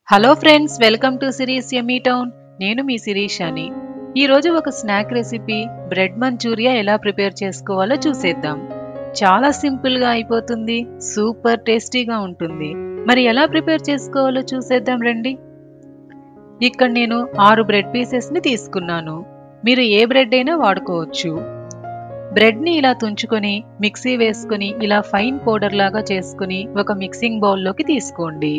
hello friends welcome to Siri's yummy town నేను మీ శిరీషాని ఈరోజు ఒక స్నాక్ రెసిపీ బ్రెడ్ మంచూరియా ఎలా ప్రిపేర్ చేసుకోవాలో చూసేద్దాం చాలా సింపుల్గా అయిపోతుంది సూపర్ టేస్టీగా ఉంటుంది మరి ఎలా ప్రిపేర్ చేసుకోవాలో చూసేద్దాం రండి ఇక్కడ నేను ఆరు బ్రెడ్ పీసెస్ని తీసుకున్నాను మీరు ఏ బ్రెడ్ అయినా వాడుకోవచ్చు బ్రెడ్ని ఇలా తుంచుకొని మిక్సీ వేసుకొని ఇలా ఫైన్ పౌడర్ లాగా చేసుకుని ఒక మిక్సింగ్ బౌల్లోకి తీసుకోండి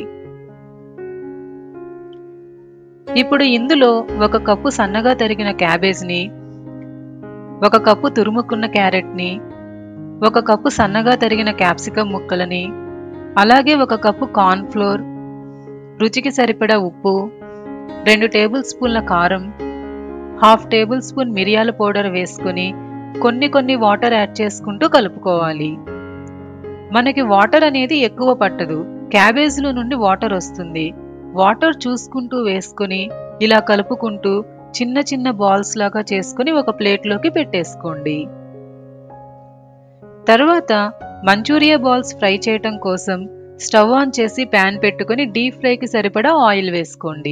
ఇప్పుడు ఇందులో ఒక కప్పు సన్నగా తరిగిన క్యాబేజ్ని ఒక కప్పు తురుముకున్న క్యారెట్ని ఒక కప్పు సన్నగా తరిగిన క్యాప్సికమ్ ముక్కలని అలాగే ఒక కప్పు కార్న్ ఫ్లోర్ రుచికి సరిపడా ఉప్పు రెండు టేబుల్ స్పూన్ల కారం హాఫ్ టేబుల్ స్పూన్ మిరియాల పౌడర్ వేసుకుని కొన్ని కొన్ని వాటర్ యాడ్ చేసుకుంటూ కలుపుకోవాలి మనకి వాటర్ అనేది ఎక్కువ పట్టదు క్యాబేజ్లో నుండి వాటర్ వస్తుంది వాటర్ చూసుకుంటూ వేసుకుని ఇలా కలుపుకుంటూ చిన్న చిన్న బాల్స్ లాగా చేసుకుని ఒక ప్లేట్లోకి పెట్టేసుకోండి తర్వాత మంచూరియా బాల్స్ ఫ్రై చేయటం కోసం స్టవ్ ఆన్ చేసి ప్యాన్ పెట్టుకుని డీప్ ఫ్రైకి సరిపడా ఆయిల్ వేసుకోండి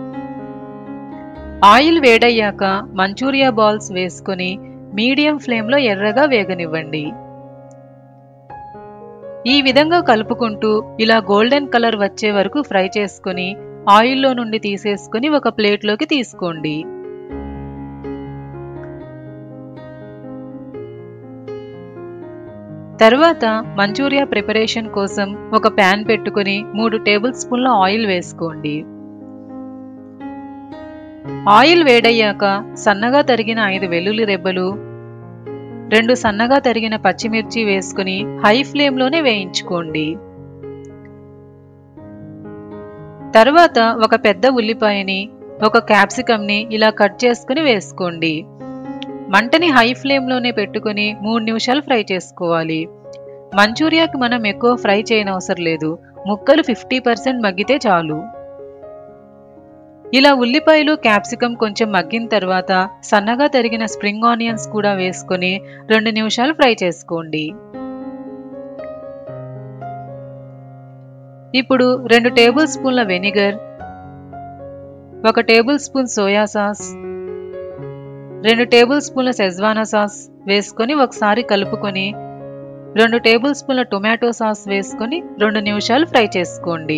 ఆయిల్ వేడయ్యాక మంచూరియా బాల్స్ వేసుకొని మీడియం ఫ్లేమ్లో ఎర్రగా వేగనివ్వండి ఈ విధంగా కలుపుకుంటూ ఇలా గోల్డెన్ కలర్ వచ్చే వరకు ఫ్రై చేసుకుని ఆయిల్లో నుండి తీసేసుకుని ఒక ప్లేట్లోకి తీసుకోండి తర్వాత మంచూరియా ప్రిపరేషన్ కోసం ఒక ప్యాన్ పెట్టుకుని మూడు టేబుల్ స్పూన్ల ఆయిల్ వేసుకోండి ఆయిల్ వేడయ్యాక సన్నగా తరిగిన ఐదు వెల్లుల్లి రెబ్బలు రెండు సన్నగా తరిగిన పచ్చిమిర్చి వేసుకుని హై ఫ్లేమ్లోనే వేయించుకోండి తర్వాత ఒక పెద్ద ఉల్లిపాయని ఒక క్యాప్సికమ్ని ఇలా కట్ చేసుకుని వేసుకోండి మంటని హై ఫ్లేమ్లోనే పెట్టుకుని మూడు నిమిషాలు ఫ్రై చేసుకోవాలి మంచూరియాకి మనం ఎక్కువ ఫ్రై చేయనవసరం లేదు ముక్కలు ఫిఫ్టీ పర్సెంట్ మగ్గితే చాలు ఇలా ఉల్లిపాయలు క్యాప్సికమ్ కొంచెం మగ్గిన తర్వాత సన్నగా తరిగిన స్ప్రింగ్ ఆనియన్స్ కూడా వేసుకొని రెండు నిమిషాలు ఫ్రై చేసుకోండి ఇప్పుడు రెండు టేబుల్ స్పూన్ల వెనిగర్ ఒక టేబుల్ స్పూన్ సోయా సాస్ రెండు టేబుల్ స్పూన్ల సెజ్వానా సాస్ వేసుకొని ఒకసారి కలుపుకొని రెండు టేబుల్ స్పూన్ల టొమాటో సాస్ వేసుకొని రెండు నిమిషాలు ఫ్రై చేసుకోండి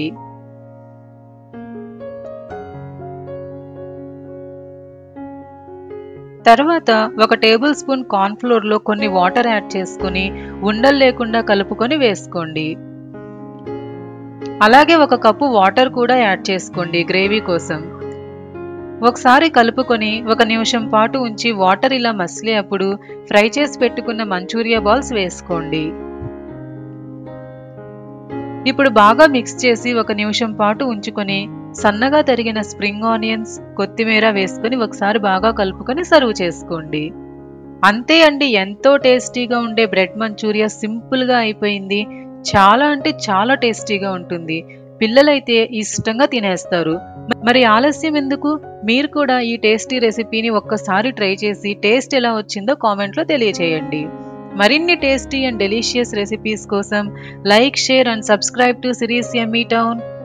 తర్వాత ఒక టేబుల్ స్పూన్ కార్న్ఫ్లోర్లో కొన్ని వాటర్ యాడ్ చేసుకుని ఉండలు లేకుండా కలుపుకొని వేసుకోండి అలాగే ఒక కప్పు వాటర్ కూడా యాడ్ చేసుకోండి గ్రేవీ కోసం ఒకసారి కలుపుకొని ఒక నిమిషం పాటు ఉంచి వాటర్ ఇలా మసిలే అప్పుడు ఫ్రై చేసి పెట్టుకున్న మంచూరియా బాల్స్ వేసుకోండి ఇప్పుడు బాగా మిక్స్ చేసి ఒక నిమిషం పాటు ఉంచుకొని సన్నగా తరిగిన స్ప్రింగ్ ఆనియన్స్ కొత్తిమీర వేసుకొని ఒకసారి బాగా కలుపుకొని సర్వ్ చేసుకోండి అంతే అండి ఎంతో టేస్టీగా ఉండే బ్రెడ్ మంచూరియా సింపుల్గా అయిపోయింది చాలా అంటే చాలా టేస్టీగా ఉంటుంది పిల్లలైతే ఇష్టంగా తినేస్తారు మరి ఆలస్యం ఎందుకు మీరు కూడా ఈ టేస్టీ రెసిపీని ఒక్కసారి ట్రై చేసి టేస్ట్ ఎలా వచ్చిందో కామెంట్లో తెలియచేయండి మరిన్ని టేస్టీ అండ్ డెలిషియస్ రెసిపీస్ కోసం like share and subscribe to Siri's yummy town